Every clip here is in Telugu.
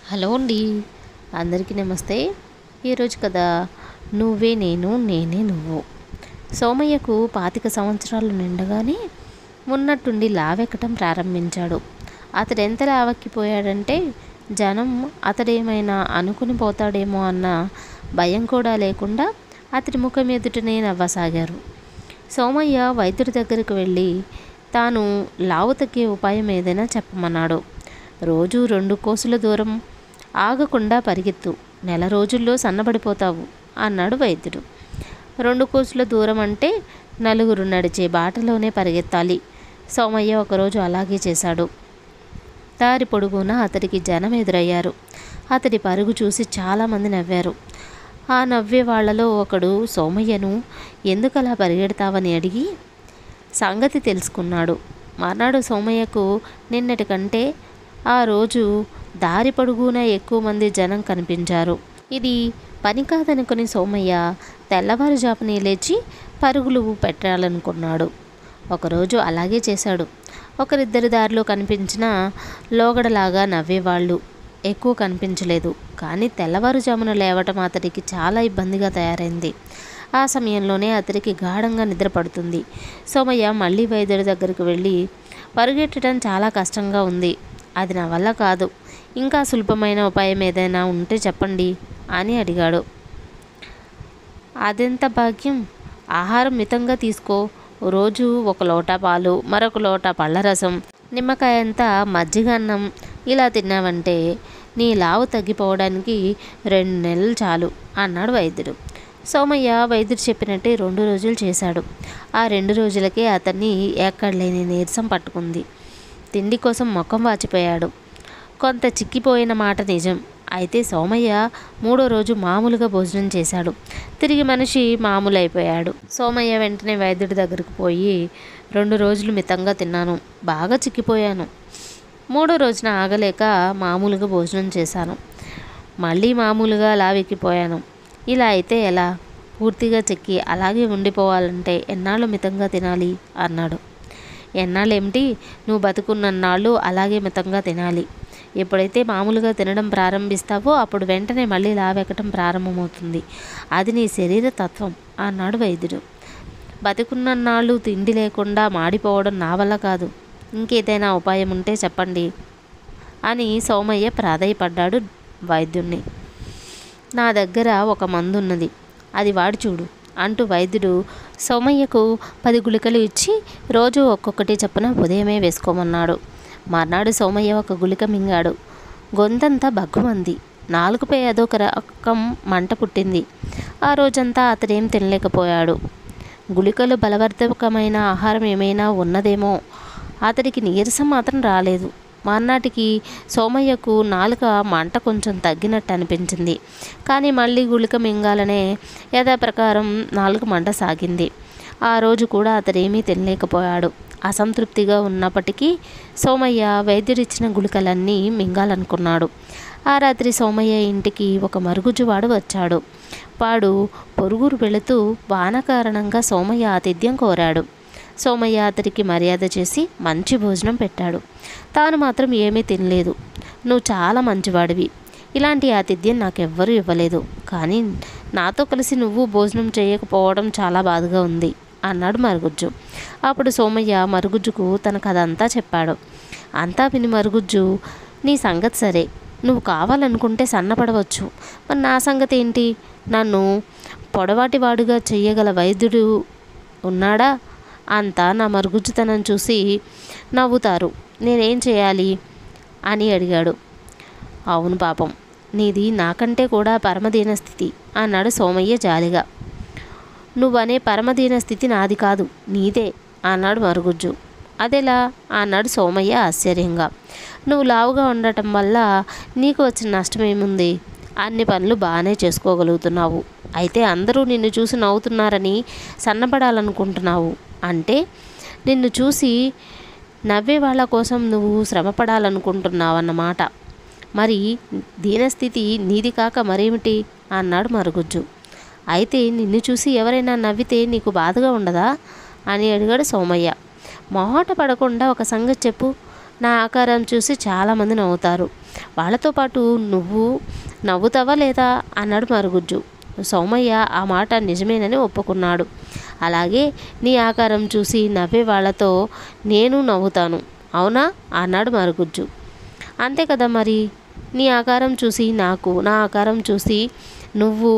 హలో అండి అందరికీ నమస్తే ఈరోజు కదా నువ్వే నేను నేనే నువ్వు సోమయ్యకు పాతిక సంవత్సరాలు నిండగానే ఉన్నట్టుండి లావెక్కటం ప్రారంభించాడు అతడు ఎంత లావెక్కిపోయాడంటే జనం అతడేమైనా అనుకుని పోతాడేమో అన్న భయం కూడా లేకుండా అతడి ముఖం ఎదుటనే నవ్వసాగారు సోమయ్య వైద్యుడి దగ్గరికి వెళ్ళి తాను లావు తగ్గే ఉపాయం ఏదైనా చెప్పమన్నాడు రోజు రెండు కోసుల దూరం ఆగకుండా పరిగెత్తు నెల రోజుల్లో సన్నబడిపోతావు అన్నాడు వైద్యుడు రెండు కోసుల దూరం అంటే నలుగురు నడిచే బాటలోనే పరిగెత్తాలి సోమయ్య ఒకరోజు అలాగే చేశాడు దారి పొడుగునా అతడికి జనం ఎదురయ్యారు అతడి పరుగు చూసి చాలామంది నవ్వారు ఆ నవ్వే వాళ్ళలో ఒకడు సోమయ్యను ఎందుకలా పరిగెడతావని అడిగి సంగతి తెలుసుకున్నాడు మర్నాడు సోమయ్యకు నిన్నటి కంటే ఆ రోజు దారి పొడుగునా ఎక్కువ మంది జనం కనిపించారు ఇది పని కాదనుకుని సోమయ్య తెల్లవారుజామునే లేచి పరుగులు పెట్టాలనుకున్నాడు ఒకరోజు అలాగే చేశాడు ఒకరిద్దరి దారిలో కనిపించిన లోగడలాగా నవ్వేవాళ్ళు ఎక్కువ కనిపించలేదు కానీ తెల్లవారుజామున లేవటం అతడికి చాలా ఇబ్బందిగా తయారైంది ఆ సమయంలోనే అతడికి గాఢంగా నిద్రపడుతుంది సోమయ్య మళ్ళీ వైద్యుడి దగ్గరికి వెళ్ళి పరుగెట్టడం చాలా కష్టంగా ఉంది అది నా వల్ల కాదు ఇంకా సులభమైన ఉపాయం ఏదైనా ఉంటే చెప్పండి అని అడిగాడు అదెంత భాగ్యం ఆహారం మితంగా తీసుకో రోజు ఒక లోటా పాలు మరొక లోటా పళ్ళ రసం నిమ్మకాయంత మజ్జిగ అన్నం ఇలా తిన్నావంటే నీ లావు తగ్గిపోవడానికి రెండు నెలలు చాలు అన్నాడు వైద్యుడు సోమయ్య వైద్యుడు చెప్పినట్టే రెండు రోజులు చేశాడు ఆ రెండు రోజులకే అతన్ని ఎక్కడలేని నీరసం పట్టుకుంది తిండి కోసం ముఖం వాచిపోయాడు కొంత చిక్కిపోయిన మాట నిజం అయితే సోమయ్య మూడో రోజు మామూలుగా భోజనం చేశాడు తిరిగి మనిషి మామూలు అయిపోయాడు సోమయ్య వెంటనే వైద్యుడి దగ్గరికి పోయి రెండు రోజులు మితంగా తిన్నాను బాగా చిక్కిపోయాను మూడో రోజున ఆగలేక మామూలుగా భోజనం చేశాను మళ్ళీ మామూలుగా లావెక్కిపోయాను ఇలా అయితే ఎలా పూర్తిగా చెక్కి అలాగే ఉండిపోవాలంటే ఎన్నాళ్ళు మితంగా తినాలి అన్నాడు ఎన్నాళ్ళు ఏమిటి నువ్వు బతుకున్నన్నాళ్ళు అలాగే మితంగా తినాలి ఎప్పుడైతే మామూలుగా తినడం ప్రారంభిస్తావో అప్పుడు వెంటనే మళ్ళీ లావెక్కడం ప్రారంభమవుతుంది అది నీ శరీర తత్వం అన్నాడు వైద్యుడు బతుకున్నన్నాళ్ళు తిండి లేకుండా మాడిపోవడం నా వల్ల కాదు ఇంకేదైనా ఉపాయం ఉంటే చెప్పండి అని సోమయ్య ప్రాధాయపడ్డాడు వైద్యుణ్ణి నా దగ్గర ఒక మందు ఉన్నది అది వాడి చూడు అంటూ వైద్యుడు సోమయ్యకు పది గుళికలు ఇచ్చి రోజు ఒక్కొక్కటి చొప్పున ఉదయమే వేసుకోమన్నాడు మర్నాడు సోమయ్య ఒక గుళిక మింగాడు గొంతంతా బగ్గుమంది నాలుగుపై అదొక రకం మంట పుట్టింది ఆ రోజంతా అతడేం తినలేకపోయాడు గుళికలు బలవర్ధకమైన ఆహారం ఏమైనా ఉన్నదేమో అతడికి నీరసం మాత్రం రాలేదు మర్నాటికి సోమయ్యకు నాలుక మంట కొంచెం తగ్గినట్టు అనిపించింది కానీ మళ్ళీ గుళిక మింగాలనే యథాప్రకారం నాలుగు మంట సాగింది ఆ రోజు కూడా అతడేమీ తినలేకపోయాడు అసంతృప్తిగా ఉన్నప్పటికీ సోమయ్య వైద్యుడిచ్చిన గుళికలన్నీ మింగాలనుకున్నాడు ఆ రాత్రి సోమయ్య ఇంటికి ఒక మరుగుజ్జువాడు వచ్చాడు వాడు పొరుగురు వెళుతూ వాన కారణంగా సోమయ్య ఆతిథ్యం కోరాడు సోమయ్య అతడికి మర్యాద చేసి మంచి భోజనం పెట్టాడు తాను మాత్రం ఏమీ తినలేదు నువ్వు చాలా మంచివాడివి ఇలాంటి ఆతిథ్యం నాకెవ్వరూ ఇవ్వలేదు కానీ నాతో కలిసి నువ్వు భోజనం చేయకపోవడం చాలా బాధగా ఉంది అన్నాడు మరుగుజ్జు అప్పుడు సోమయ్య మరుగుజ్జుకు తన కథ అంతా చెప్పాడు అంతా విని మరుగుజ్జు నీ సంగతి సరే నువ్వు కావాలనుకుంటే సన్నపడవచ్చు మరి నా సంగతి ఏంటి నన్ను పొడవాటివాడుగా చెయ్యగల వైద్యుడు ఉన్నాడా అంతా నా మరుగుజ్జుతనం చూసి నవ్వుతారు నేనేం చేయాలి అని అడిగాడు అవును పాపం నీది నాకంటే కూడా పరమదీన స్థితి అన్నాడు సోమయ్య జాలిగా నువ్వనే పరమదీన స్థితి నాది కాదు నీదే అన్నాడు మరుగుజ్జు అదెలా అన్నాడు సోమయ్య ఆశ్చర్యంగా నువ్వు లావుగా ఉండటం వల్ల నీకు వచ్చిన నష్టం ఏముంది అన్ని పనులు బాగానే చేసుకోగలుగుతున్నావు అయితే అందరూ నిన్ను చూసి నవ్వుతున్నారని సన్నపడాలనుకుంటున్నావు అంటే నిన్ను చూసి నవ్వే వాళ్ళ కోసం నువ్వు శ్రమపడాలనుకుంటున్నావు అన్నమాట మరి దీనస్థితి నీది కాక మరేమిటి అన్నాడు మరుగుజ్జు అయితే నిన్ను చూసి ఎవరైనా నవ్వితే నీకు బాధగా ఉండదా అని అడిగాడు సోమయ్య మొహమాట పడకుండా ఒక సంగతి చెప్పు నా ఆకారం చూసి చాలామంది నవ్వుతారు వాళ్ళతో పాటు నువ్వు నవ్వుతావా లేదా అన్నాడు మరుగుజ్జు సోమయ్య ఆ మాట నిజమేనని ఒప్పుకున్నాడు అలాగే నీ ఆకారం చూసి నవ్వే వాళ్ళతో నేను నవ్వుతాను అవునా అన్నాడు మరుగుజ్జు అంతే కదా మరి నీ ఆకారం చూసి నాకు నా ఆకారం చూసి నువ్వు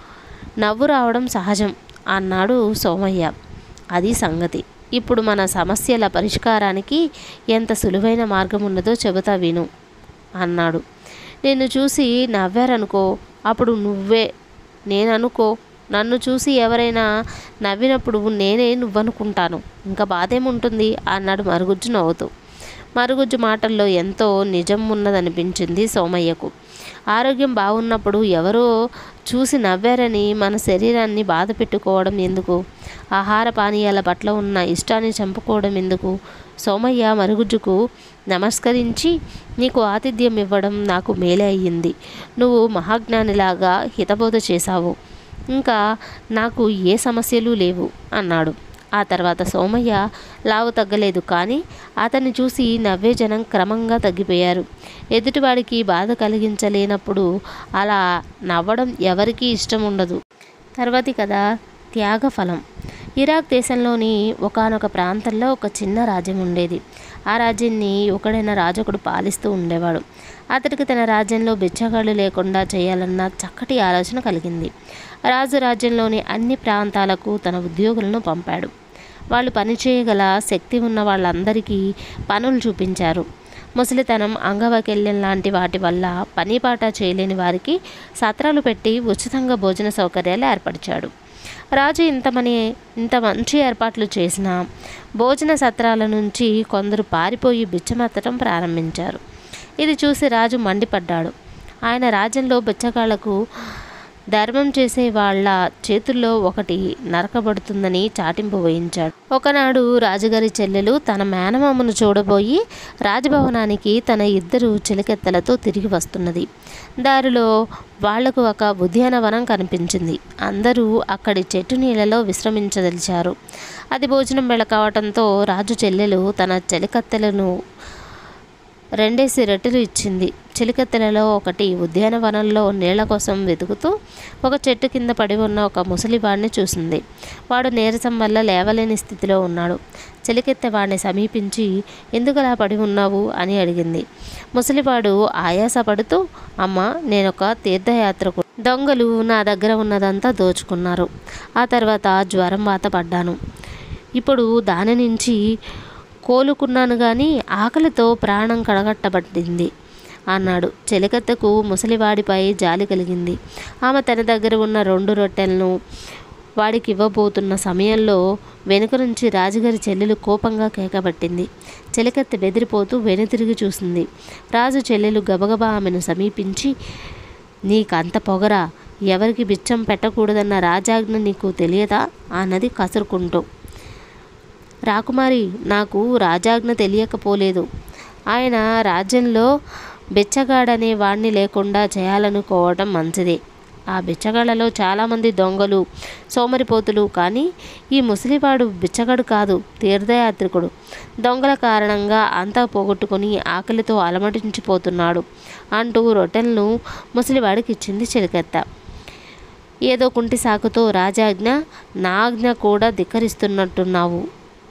నవ్వు రావడం సహజం అన్నాడు సోమయ్య అది సంగతి ఇప్పుడు మన సమస్యల పరిష్కారానికి ఎంత సులువైన మార్గం ఉన్నదో చెబుతా విను అన్నాడు నిన్ను చూసి నవ్వారనుకో అప్పుడు నువ్వే నేననుకో నన్ను చూసి ఎవరైనా నవ్వినప్పుడు నేనే నువ్వనుకుంటాను ఇంకా బాధేముంటుంది అన్నాడు మరుగుజ్జు నవ్వుతూ మరుగుజ్జు మాటల్లో ఎంతో నిజం ఉన్నదనిపించింది సోమయ్యకు ఆరోగ్యం బాగున్నప్పుడు ఎవరో చూసి నవ్వారని మన శరీరాన్ని బాధ పెట్టుకోవడం ఎందుకు ఆహార పానీయాల పట్ల ఉన్న ఇష్టాన్ని చంపుకోవడం ఎందుకు సోమయ్య మరుగుజ్జుకు నమస్కరించి నీకు ఆతిథ్యం ఇవ్వడం నాకు మేలే అయ్యింది నువ్వు మహాజ్ఞానిలాగా హితబోధ చేశావు ఇంకా నాకు ఏ సమస్యలు లేవు అన్నాడు ఆ తర్వాత సోమయ్య లావు తగ్గలేదు కానీ అతన్ని చూసి నవ్వే జనం క్రమంగా తగ్గిపోయారు ఎదుటివాడికి బాధ కలిగించలేనప్పుడు అలా నవ్వడం ఎవరికీ ఇష్టం ఉండదు తర్వాతి కథ త్యాగఫలం ఇరాక్ దేశంలోని ఒకానొక ప్రాంతంలో ఒక చిన్న రాజ్యం ఉండేది ఆ రాజ్యాన్ని ఒకడైన రాజకుడు పాలిస్తూ ఉండేవాడు అతడికి తన రాజ్యంలో బిచ్చగాళ్ళు లేకుండా చేయాలన్న చక్కటి ఆలోచన కలిగింది రాజు రాజ్యంలోని అన్ని ప్రాంతాలకు తన ఉద్యోగులను పంపాడు వాళ్ళు పనిచేయగల శక్తి ఉన్న వాళ్ళందరికీ పనులు చూపించారు ముసలితనం అంగవైకల్యం లాంటి వాటి వల్ల పనిపాట చేయలేని వారికి సత్రాలు పెట్టి ఉచితంగా భోజన సౌకర్యాలు ఏర్పరిచాడు రాజు ఇంతమని ఇంత మంచి ఏర్పాట్లు చేసిన భోజన సత్రాల నుంచి కొందరు పారిపోయి బిచ్చమెత్తడం ప్రారంభించారు ఇది చూసి రాజు మండిపడ్డాడు ఆయన రాజ్యంలో బిచ్చగాళ్లకు ధర్మం చేసే వాళ్ళ చేతుల్లో ఒకటి నరకబడుతుందని చాటింపు వేయించాడు ఒకనాడు రాజుగారి చెల్లెలు తన మేనమామను చూడబోయి రాజభవనానికి తన ఇద్దరు చిలకెత్తలతో తిరిగి వస్తున్నది దారిలో వాళ్లకు ఒక ఉద్యానవనం కనిపించింది అందరూ అక్కడి చెట్టు నీళ్ళలో విశ్రమించదలిచారు అది భోజనం వేళ కావటంతో రాజు చెల్లెలు తన చెలికత్తెలను రెండేసి రెట్టెలు ఇచ్చింది చిలికత్తెలలో ఒకటి ఉద్యానవనంలో నీళ్ల కోసం వెతుకుతూ ఒక చెట్టు కింద పడి ఉన్న ఒక ముసలివాడిని చూసింది వాడు నీరసం వల్ల లేవలేని స్థితిలో ఉన్నాడు చిలికెత్తె వాడిని సమీపించి ఎందుకలా పడి ఉన్నావు అని అడిగింది ముసలివాడు ఆయాసపడుతూ అమ్మ నేనొక తీర్థయాత్రకు దొంగలు నా దగ్గర ఉన్నదంతా దోచుకున్నారు ఆ తర్వాత జ్వరం వాత పడ్డాను ఇప్పుడు దాని నుంచి కోలుకున్నాను కానీ ఆకలితో ప్రాణం కడగట్టబడింది అన్నాడు చెలికత్తెకు ముసలివాడిపై జాలి కలిగింది ఆమె తన దగ్గర ఉన్న రెండు రొట్టెలను వాడికి ఇవ్వబోతున్న సమయంలో వెనుక నుంచి రాజుగారి చెల్లెలు కోపంగా కేకబట్టింది చెలికత్తె బెదిరిపోతూ వెనుతిరిగి చూసింది రాజు చెల్లెలు గబగబా ఆమెను సమీపించి నీకంత పొగరా ఎవరికి బిచ్చం పెట్టకూడదన్న రాజాజ్ఞ నీకు తెలియదా అన్నది కసురుకుంటూ రాకుమారి నాకు రాజాజ్ఞ తెలియకపోలేదు ఆయన రాజ్యంలో బిచ్చగాడనే వాణ్ణి లేకుండా చేయాలనుకోవడం మంచిదే ఆ బిచ్చగాళ్ళలో చాలామంది దొంగలు సోమరిపోతులు కానీ ఈ ముసలివాడు బిచ్చగాడు కాదు తీర్థయాత్రికుడు దొంగల కారణంగా అంతా పోగొట్టుకుని ఆకలితో అలమటించిపోతున్నాడు అంటూ రొట్టెలను ముసలివాడికి ఇచ్చింది చిలకెత్త ఏదో కుంటి సాకుతో రాజాజ్ఞ నా ఆజ్ఞ కూడా ధిక్కరిస్తున్నట్టున్నావు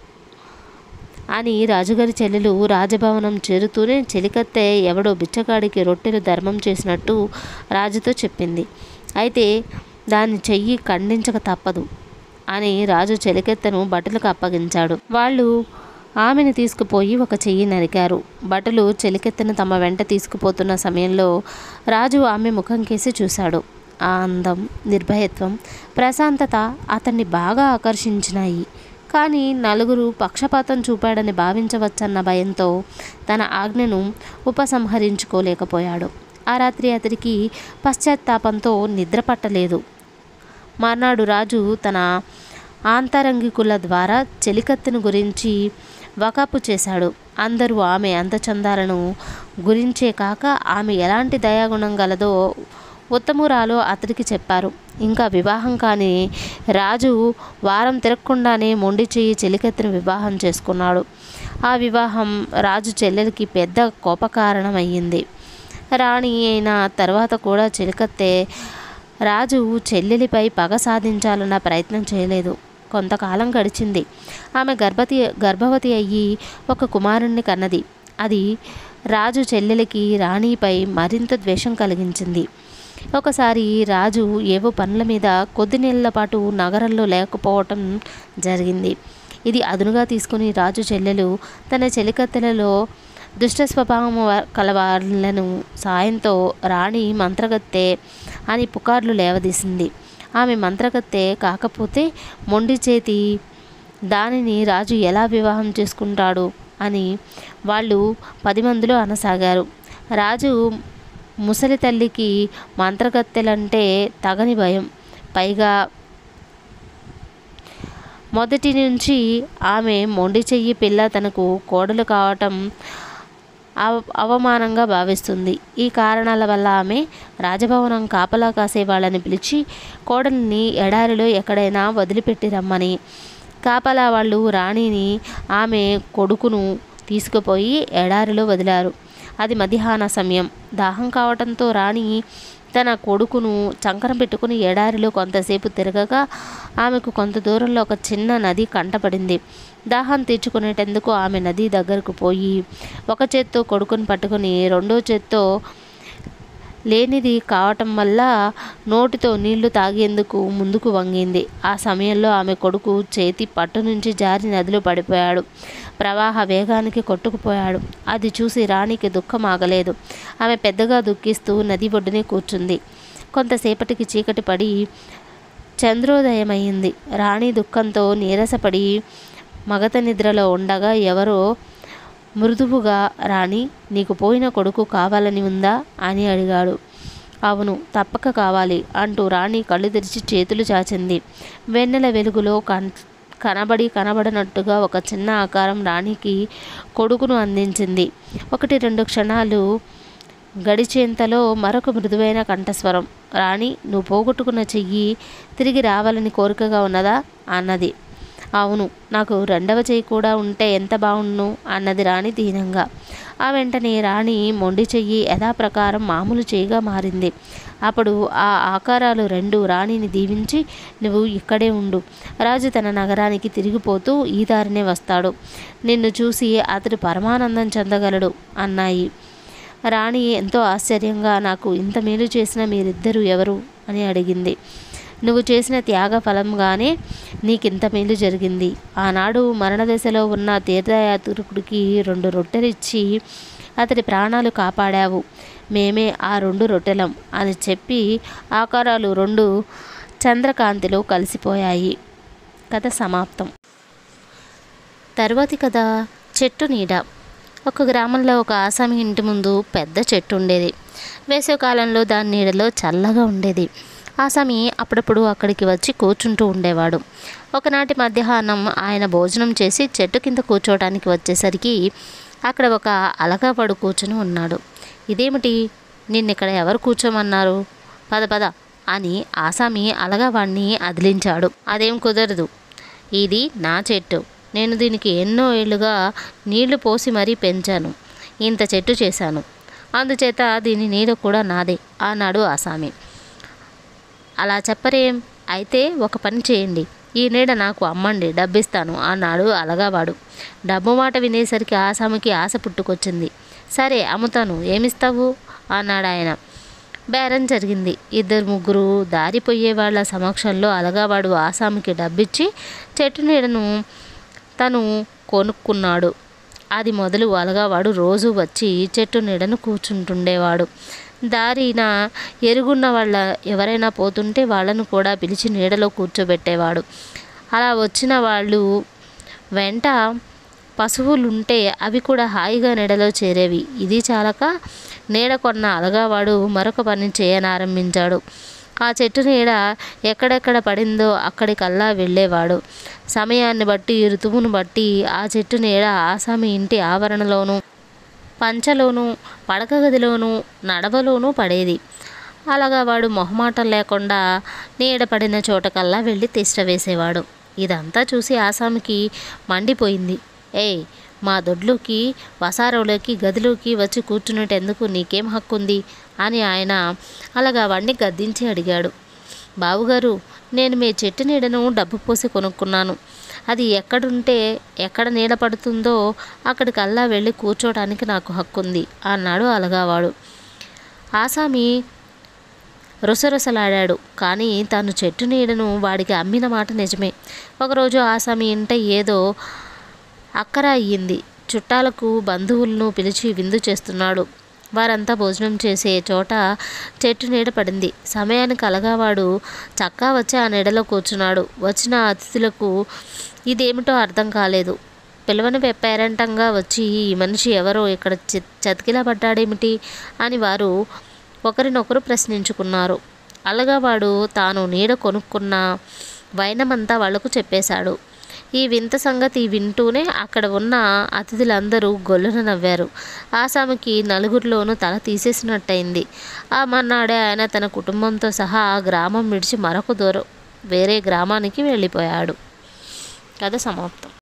అని రాజుగారి చెల్లెలు రాజభవనం చేరుతూనే చెలికత్తె ఎవడో బిచ్చగాడికి రొట్టెలు ధర్మం చేసినట్టు రాజుతో చెప్పింది అయితే దాని చెయ్యి ఖండించక తప్పదు అని రాజు చెలికెత్తను భటులకు అప్పగించాడు వాళ్ళు ఆమెను తీసుకుపోయి ఒక చెయ్యి నరికారు భటులు చెలికెత్తను తమ వెంట తీసుకుపోతున్న సమయంలో రాజు ఆమె ముఖం కేసి చూశాడు ఆ అందం నిర్భయత్వం ప్రశాంతత అతన్ని బాగా ఆకర్షించినాయి కానీ నలుగురు పక్షపాతం చూపాడని భావించవచ్చన్న భయంతో తన ఆజ్ఞను ఉపసంహరించుకోలేకపోయాడు ఆ రాత్రి అతడికి పశ్చాత్తాపంతో నిద్ర పట్టలేదు మర్నాడు రాజు తన ఆంతరంగికుల ద్వారా చెలికత్తెను గురించి వకాపు చేశాడు అందరూ ఆమె అందచందాలను గురించే కాక ఆమె ఎలాంటి దయాగుణం గలదో ఉత్తమురాలో అతడికి చెప్పారు ఇంకా వివాహం కాని రాజు వారం తిరగకుండానే మొండి చెయ్యి చెలికెత్తిన వివాహం చేసుకున్నాడు ఆ వివాహం రాజు చెల్లెలకి పెద్ద కోపకారణమయ్యింది రాణి అయిన తర్వాత కూడా చిలకత్తే రాజు చెల్లెలిపై పగ సాధించాలన్న ప్రయత్నం చేయలేదు కొంతకాలం గడిచింది ఆమె గర్భవతి గర్భవతి అయ్యి ఒక కుమారుణ్ణి కన్నది అది రాజు చెల్లెలికి రాణిపై మరింత ద్వేషం కలిగించింది ఒకసారి రాజు ఏవో పనుల మీద కొద్ది నెలల పాటు నగరంలో లేకపోవటం జరిగింది ఇది అదునుగా తీసుకుని రాజు చెల్లెలు తన చెలికత్తెలలో దుష్ట స్వభావం వ- కల వాళ్ళను సాయంతో రాణి మంత్రగత్తె అని పుకార్లు లేవదీసింది ఆమె మంత్రగత్తె కాకపోతే మొండి చేతి దానిని రాజు ఎలా వివాహం చేసుకుంటాడు అని వాళ్ళు పది మందిలో అనసాగారు రాజు ముసలి తల్లికి మంత్రగత్తెలంటే తగని భయం పైగా మొదటి నుంచి ఆమె మొండి చెయ్యి పిల్ల తనకు కోడలు కావటం అవ అవమానంగా భావిస్తుంది ఈ కారణాల వల్ల ఆమె రాజభవనం కాపలా కాసే వాళ్ళని పిలిచి కోడల్ని ఎడారిలో ఎక్కడైనా వదిలిపెట్టి రమ్మని కాపలా వాళ్ళు రాణిని ఆమె కొడుకును తీసుకుపోయి ఎడారిలో వదిలారు అది మధ్యాహ్న సమయం దాహం కావటంతో రాణి తన కొడుకును చంకన పెట్టుకుని ఎడారిలో కొంతసేపు తిరగగా ఆమెకు కొంత దూరంలో ఒక చిన్న నది కంటపడింది దాహం తీర్చుకునేటందుకు ఆమె నది దగ్గరకు పోయి ఒక చేత్తో కొడుకుని పట్టుకుని రెండో చేత్తో లేనిది కావటం వల్ల నోటితో నీళ్లు తాగేందుకు ముందుకు వంగింది ఆ సమయంలో ఆమె కొడుకు చేతి పట్టు నుంచి జారి నదిలో పడిపోయాడు ప్రవాహ వేగానికి కొట్టుకుపోయాడు అది చూసి రాణికి దుఃఖం ఆగలేదు ఆమె పెద్దగా దుఃఖిస్తూ నది ఒడ్డునే కూర్చుంది కొంతసేపటికి చీకటి పడి చంద్రోదయమైంది రాణి దుఃఖంతో నీరసపడి మగత నిద్రలో ఉండగా ఎవరో మృదువుగా రాణి నీకు పోయిన కొడుకు కావాలని ఉందా అని అడిగాడు అవును తప్పక కావాలి అంటూ రాణి కళ్ళు తెరిచి చేతులు చాచింది వెన్నెల వెలుగులో కన్ కనబడి కనబడనట్టుగా ఒక చిన్న ఆకారం రాణికి కొడుకును అందించింది ఒకటి రెండు క్షణాలు గడిచేంతలో మరొక మృదువైన కంఠస్వరం రాణి నువ్వు పోగొట్టుకున్న చెయ్యి తిరిగి రావాలని కోరికగా ఉన్నదా అన్నది అవును నాకు రెండవ చెయ్యి కూడా ఉంటే ఎంత బాగుండు అన్నది రాణి దీనంగా ఆ వెంటనే రాణి మొండి చెయ్యి యథాప్రకారం మామూలు చేయిగా మారింది అప్పుడు ఆ ఆకారాలు రెండు రాణిని దీవించి నువ్వు ఇక్కడే ఉండు రాజు తన నగరానికి తిరిగిపోతూ ఈ దారినే వస్తాడు నిన్ను చూసి అతడు పరమానందం చెందగలడు అన్నాయి రాణి ఎంతో ఆశ్చర్యంగా నాకు ఇంత మేలు చేసిన మీరిద్దరూ ఎవరు అని అడిగింది నువ్వు చేసిన త్యాగ ఫలంగానే నీకింత మేలు జరిగింది ఆనాడు మరణదశలో ఉన్న తీర్థయాత్రికుడికి రెండు రొట్టెలిచ్చి అతడి ప్రాణాలు కాపాడావు మేమే ఆ రెండు రొట్టెలం అని చెప్పి ఆకారాలు రెండు చంద్రకాంతిలో కలిసిపోయాయి కథ సమాప్తం తర్వాతి కథ చెట్టు నీడ ఒక గ్రామంలో ఒక ఆసామి ఇంటి ముందు పెద్ద చెట్టు ఉండేది వేసవికాలంలో దాని నీడలో చల్లగా ఉండేది ఆసామి అప్పుడప్పుడు అక్కడికి వచ్చి కూర్చుంటూ ఉండేవాడు ఒకనాటి మధ్యాహ్నం ఆయన భోజనం చేసి చెట్టు కింద కూర్చోవడానికి వచ్చేసరికి అక్కడ ఒక అలగాపడు కూర్చుని ఉన్నాడు ఇదేమిటి నిన్నిక్కడ ఎవరు కూర్చోమన్నారు పద పద అని ఆసామి అలగా వాణ్ణి అదిలించాడు అదేం కుదరదు ఇది నా చెట్టు నేను దీనికి ఎన్నో ఏళ్ళుగా నీళ్లు పోసి మరీ పెంచాను ఇంత చెట్టు చేశాను అందుచేత దీని నీడ కూడా నాదే అన్నాడు ఆసామి అలా చెప్పరేం అయితే ఒక పని చేయండి ఈ నీడ నాకు అమ్మండి డబ్బిస్తాను అన్నాడు అలగావాడు డబ్బు మాట వినేసరికి ఆసామికి ఆశ పుట్టుకొచ్చింది సరే అమ్ముతాను ఏమిస్తావు అన్నాడు ఆయన బేరం జరిగింది ఇద్దరు ముగ్గురు దారిపోయే వాళ్ళ సమక్షంలో అలగావాడు ఆసామికి డబ్బిచ్చి చెట్టు నీడను తను కొనుక్కున్నాడు అది మొదలు అలగావాడు రోజు వచ్చి చెట్టు నీడను కూర్చుంటుండేవాడు దారిన ఎరుగున్న వాళ్ళ ఎవరైనా పోతుంటే వాళ్ళను కూడా పిలిచి నీడలో కూర్చోబెట్టేవాడు అలా వచ్చిన వాళ్ళు వెంట పశువులుంటే అవి కూడా హాయిగా నీడలో చేరేవి ఇది చాలక నీడ కొన్న అలగావాడు మరొక పని చేయనారంభించాడు ఆ చెట్టు నీడ ఎక్కడెక్కడ పడిందో అక్కడికల్లా వెళ్ళేవాడు సమయాన్ని బట్టి ఋతువును బట్టి ఆ చెట్టు నీడ ఆసామి ఇంటి ఆవరణలోనూ పంచలోనూ పడక గదిలోనూ నడవలోనూ పడేది అలాగా వాడు మొహమాటం లేకుండా నీడ పడిన చోటకల్లా వెళ్ళి తిష్ట వేసేవాడు ఇదంతా చూసి ఆసామికి మండిపోయింది ఏయ్ మా దొడ్లోకి వసారంలోకి గదిలోకి వచ్చి కూర్చునేటందుకు నీకేం హక్కు ఉంది అని ఆయన అలాగా వాడిని గద్దించి అడిగాడు బావుగారు నేను మీ చెట్టు నీడను డబ్బు పోసి కొనుక్కున్నాను అది ఎక్కడుంటే ఎక్కడ నీడ పడుతుందో అక్కడికల్లా వెళ్ళి కూర్చోడానికి నాకు హక్కు ఉంది అన్నాడు అలగావాడు ఆసామి రుసరుసలాడాడు కానీ తాను చెట్టు నీడను వాడికి అమ్మిన మాట నిజమే ఒకరోజు ఆసామి ఇంట ఏదో అక్కర అయ్యింది చుట్టాలకు బంధువులను పిలిచి విందు చేస్తున్నాడు వారంతా భోజనం చేసే చోట చెట్టు నీడ పడింది సమయానికి అలగావాడు చక్కా వచ్చి ఆ నీడలో కూర్చున్నాడు వచ్చిన అతిథులకు ఇదేమిటో అర్థం కాలేదు పిలవని పేరంటంగా వచ్చి ఈ మనిషి ఎవరో ఇక్కడ చి చతికిలా పడ్డాడేమిటి అని వారు ఒకరినొకరు ప్రశ్నించుకున్నారు అలగవాడు తాను నీడ కొనుక్కున్న వైనమంతా వాళ్లకు చెప్పేశాడు ఈ వింత సంగతి వింటూనే అక్కడ ఉన్న అతిథులందరూ గొల్లున నవ్వారు ఆసామికి నలుగురిలోనూ తల తీసేసినట్టయింది ఆ మన్నాడే ఆయన తన కుటుంబంతో సహా ఆ గ్రామం విడిచి మరొక దూరం వేరే గ్రామానికి వెళ్ళిపోయాడు కథ సమాప్తం